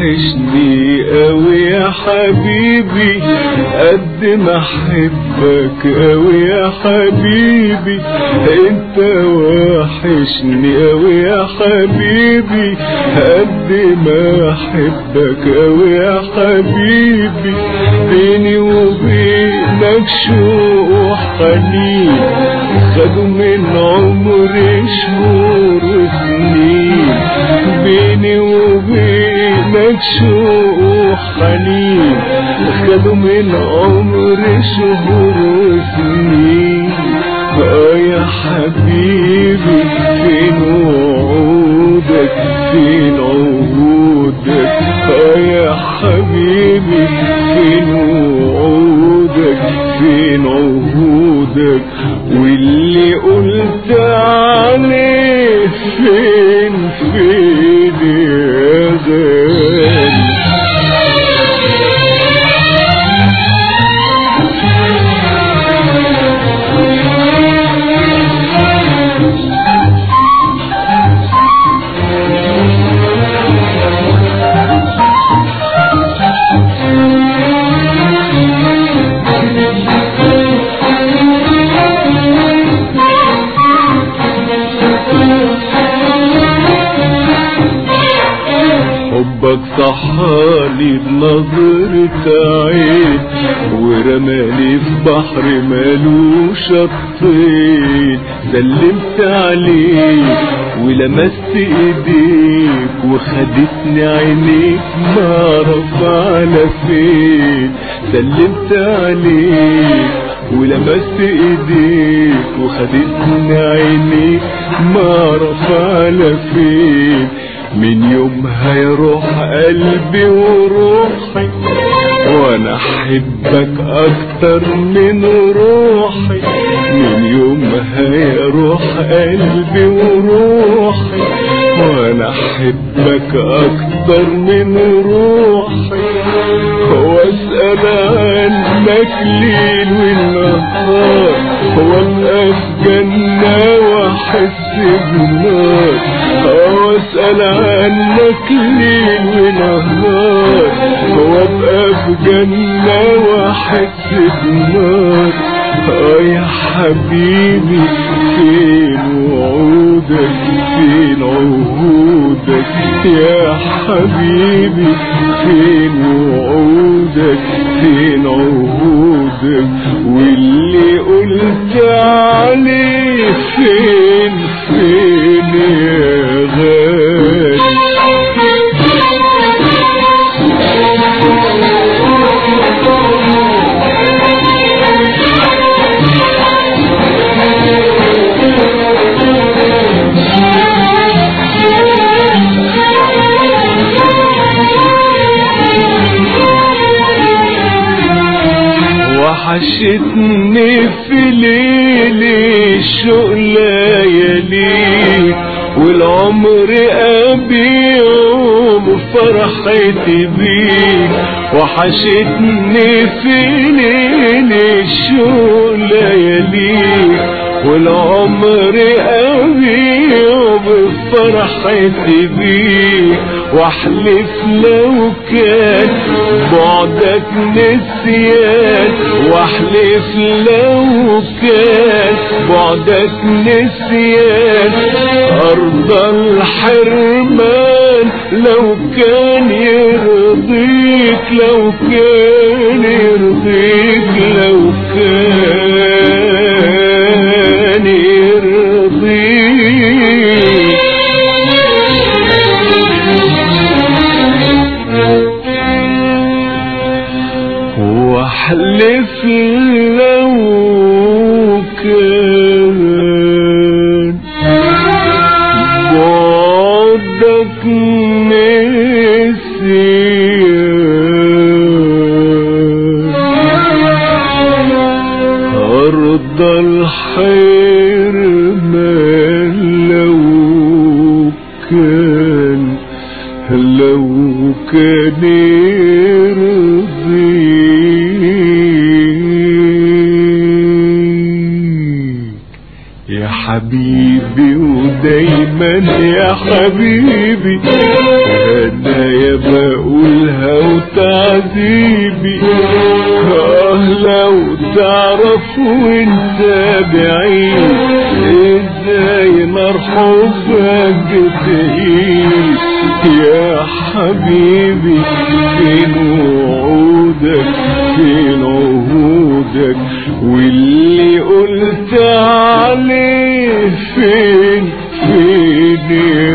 وحشني قوي يا حبيبي قد ما احبك قوي يا حبيبي انت وحشني قوي يا حبيبي قد ما احبك قوي يا حبيبي بيني وبينك شوق وحنين خدوا من عمري شهور وسنين بيني وبينك شوق وحنين خدوا من عمري شهور وسنين اه يا حبيبي فين وعودك فين عهودك اه يا حبيبي فين وعودك فين عهودك واللي قلت عليه فين فين يا غالي حبك صحالي بنظرة عين ورماني في بحر مالوش شطين سلمت عليك ولمست ايديك وخدتني عينيك معرف على فين سلمت عليك ولمست ايديك وخدتني عينيك معرف على فين من يومها يروح قلبي وروحي وانا احبك اكتر من روحي من يومها يروح قلبي وروحي وانا احبك اكتر من روحي واسأل عنك ليل والنهار وابقى في جنة واحس بنار واسأل عنك ليل ونهار وابقى في جنة واحس بنار اه يا حبيبي فين وعودك فين عهودك يا حبيبي فين وعودك فين عهودك واللي قلت عليه فين فين يا غالي وحشتني في ليل الشوق لياليك والعمر أبيعه فرحتي بيك وحشتني في ليل الشوق لياليك والعمر أبيعه بفرحتي بيك واحلف لو كان بعدك نسيان واحلف لو كان بعدك نسيان أرض الحرمان لو كان يرضيك لو كان يرضيك لو كان يرضيك واحلف لو كان بعدك نسيان أرض الحرمان لو كان لو كان يرضيك يا حبيبي ودايما يا حبيبي انا يا بقولها وتعذيبي اه لو تعرف وانت بعيد ازاي نار حبك تقيل يا حبيبي فين وعودك فين عهودك واللي قلت عليه فين فين